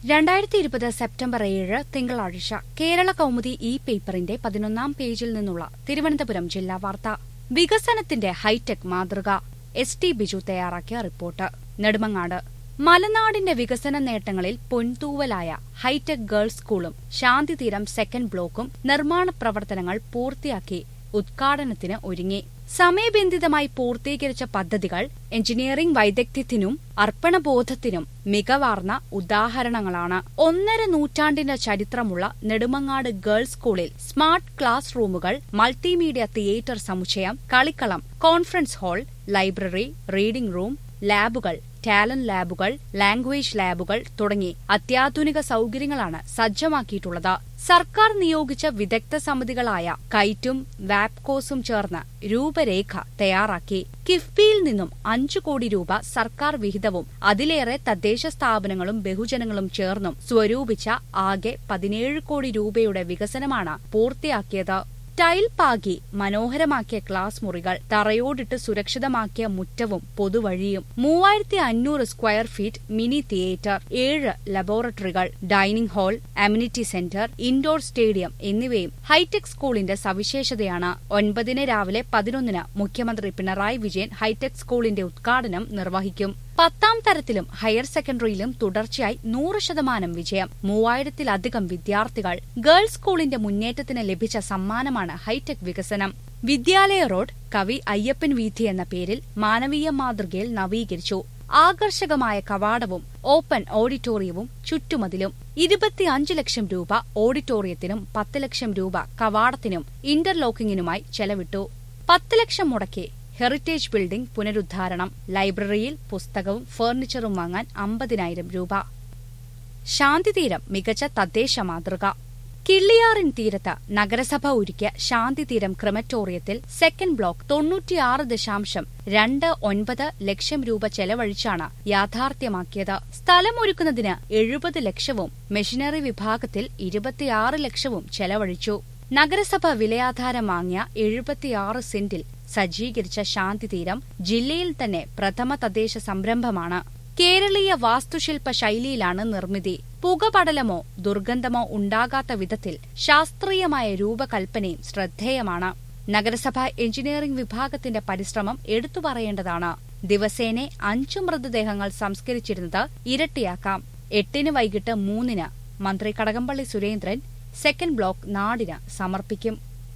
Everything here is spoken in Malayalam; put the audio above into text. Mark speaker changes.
Speaker 1: രണ്ടായിരത്തി ഇരുപത് സെപ്റ്റംബർ ഏഴ് തിങ്കളാഴ്ച കേരള കൗമുദി ഇ പേപ്പറിന്റെ പതിനൊന്നാം പേജിൽ നിന്നുള്ള തിരുവനന്തപുരം ജില്ലാ വാർത്ത വികസനത്തിന്റെ ഹൈടെക് മാതൃക എസ് ടി ബിജു തയ്യാറാക്കിയ റിപ്പോർട്ട് നെടുമങ്ങാട് മലനാടിന്റെ വികസന നേട്ടങ്ങളിൽ പൊൻതൂവലായ ഹൈടെക് ഗേൾസ് സ്കൂളും ശാന്തിതീരം സെക്കൻഡ് ബ്ലോക്കും നിർമ്മാണ പ്രവർത്തനങ്ങൾ പൂർത്തിയാക്കി ഉദ്ഘാടനത്തിന് ഒരുങ്ങി സമയബന്ധിതമായി പൂർത്തീകരിച്ച പദ്ധതികൾ എഞ്ചിനീയറിംഗ് വൈദഗ്ധ്യത്തിനും അർപ്പണബോധത്തിനും മികവാർന്ന ഉദാഹരണങ്ങളാണ് ഒന്നര നൂറ്റാണ്ടിന്റെ ചരിത്രമുള്ള നെടുമങ്ങാട് ഗേൾസ് സ്കൂളിൽ സ്മാർട്ട് ക്ലാസ് റൂമുകൾ മൾട്ടിമീഡിയ തിയേറ്റർ സമുച്ചയം കളിക്കളം conference hall library reading room ലാബുകൾ ടാലന്റ് ലാബുകൾ ലാംഗ്വേജ് ലാബുകൾ തുടങ്ങി അത്യാധുനിക സൌകര്യങ്ങളാണ് സജ്ജമാക്കിയിട്ടുള്ളത് സർക്കാർ നിയോഗിച്ച വിദഗ്ധ സമിതികളായ കൈറ്റും വാപ്കോസും ചേർന്ന് രൂപരേഖ തയ്യാറാക്കി കിഫ്ബിയിൽ നിന്നും അഞ്ചു കോടി രൂപ സർക്കാർ വിഹിതവും അതിലേറെ തദ്ദേശ സ്ഥാപനങ്ങളും ബഹുജനങ്ങളും ചേർന്നും സ്വരൂപിച്ച ആകെ പതിനേഴ് കോടി രൂപയുടെ വികസനമാണ് പൂർത്തിയാക്കിയത് ടൈൽ പാകി മനോഹരമാക്കിയ ക്ലാസ് മുറികൾ തറയോടിട്ട് സുരക്ഷിതമാക്കിയ മുറ്റവും പൊതുവഴിയും മൂവായിരത്തി അഞ്ഞൂറ് സ്ക്വയർ ഫീറ്റ് മിനി തിയേറ്റർ ഏഴ് ലബോറട്ടറികൾ dining hall amenity centre indoor stadium എന്നിവയും ഹൈടെക് സ്കൂളിന്റെ സവിശേഷതയാണ് ഒൻപതിന് രാവിലെ പതിനൊന്നിന് മുഖ്യമന്ത്രി പിണറായി വിജയൻ ഹൈടെക് സ്കൂളിന്റെ ഉദ്ഘാടനം നിർവഹിക്കും പത്താം തരത്തിലും ഹയർ സെക്കൻഡറിയിലും തുടർച്ചയായി നൂറ് ശതമാനം വിജയം മൂവായിരത്തിലധികം വിദ്യാർത്ഥികൾ ഗേൾസ് സ്കൂളിന്റെ മുന്നേറ്റത്തിന് ലഭിച്ച സമ്മാനമാണ് ഹൈടെക് വികസനം വിദ്യാലയ റോഡ് കവി അയ്യപ്പൻ വീഥി എന്ന പേരിൽ മാനവീയ മാതൃകയിൽ നവീകരിച്ചു ആകർഷകമായ കവാടവും ഓപ്പൺ ഓഡിറ്റോറിയവും ചുറ്റുമതിലും ഇരുപത്തിയഞ്ച് ലക്ഷം രൂപ ഓഡിറ്റോറിയത്തിനും പത്ത് ലക്ഷം രൂപ കവാടത്തിനും ഇന്റർലോക്കിംഗിനുമായി ചെലവിട്ടു പത്ത് ലക്ഷം മുടക്കി ഹെറിറ്റേജ് ബിൽഡിംഗ് പുനരുദ്ധാരണം ലൈബ്രറിയിൽ പുസ്തകവും ഫർണിച്ചറും വാങ്ങാൻ അമ്പതിനായിരം രൂപ ശാന്തിതീരം മികച്ച തദ്ദേശ മാതൃക കിള്ളിയാറിൻ തീരത്ത് നഗരസഭ ഒരുക്കിയ ശാന്തിതീരം ക്രമറ്റോറിയത്തിൽ സെക്കൻഡ് ബ്ലോക്ക് തൊണ്ണൂറ്റിയാറ് ദശാംശം രണ്ട് ഒൻപത് ലക്ഷം രൂപ ചെലവഴിച്ചാണ് യാഥാർത്ഥ്യമാക്കിയത് സ്ഥലമൊരുക്കുന്നതിന് എഴുപത് ലക്ഷവും മെഷീനറി വിഭാഗത്തിൽ ഇരുപത്തിയാറ് ലക്ഷവും ചെലവഴിച്ചു നഗരസഭ വിലയാധാരം വാങ്ങിയ എഴുപത്തിയാറ് സെന്റിൽ സജ്ജീകരിച്ച ശാന്തിതീരം ജില്ലയിൽ തന്നെ പ്രഥമ തദ്ദേശ സംരംഭമാണ് കേരളീയ വാസ്തുശില്പ ശൈലിയിലാണ് നിർമ്മിതി പുകപടലമോ ദുർഗന്ധമോ ഉണ്ടാകാത്ത വിധത്തിൽ ശാസ്ത്രീയമായ രൂപകൽപ്പനയും ശ്രദ്ധേയമാണ് നഗരസഭ എഞ്ചിനീയറിംഗ് വിഭാഗത്തിന്റെ പരിശ്രമം എടുത്തു പറയേണ്ടതാണ് ദിവസേനെ അഞ്ചു മൃതദേഹങ്ങൾ സംസ്കരിച്ചിരുന്നത് ഇരട്ടിയാക്കാം എട്ടിന് വൈകിട്ട് മൂന്നിന് മന്ത്രി കടകംപള്ളി സുരേന്ദ്രൻ സെക്കൻഡ് ബ്ലോക്ക് നാടിന് സമർപ്പിക്കും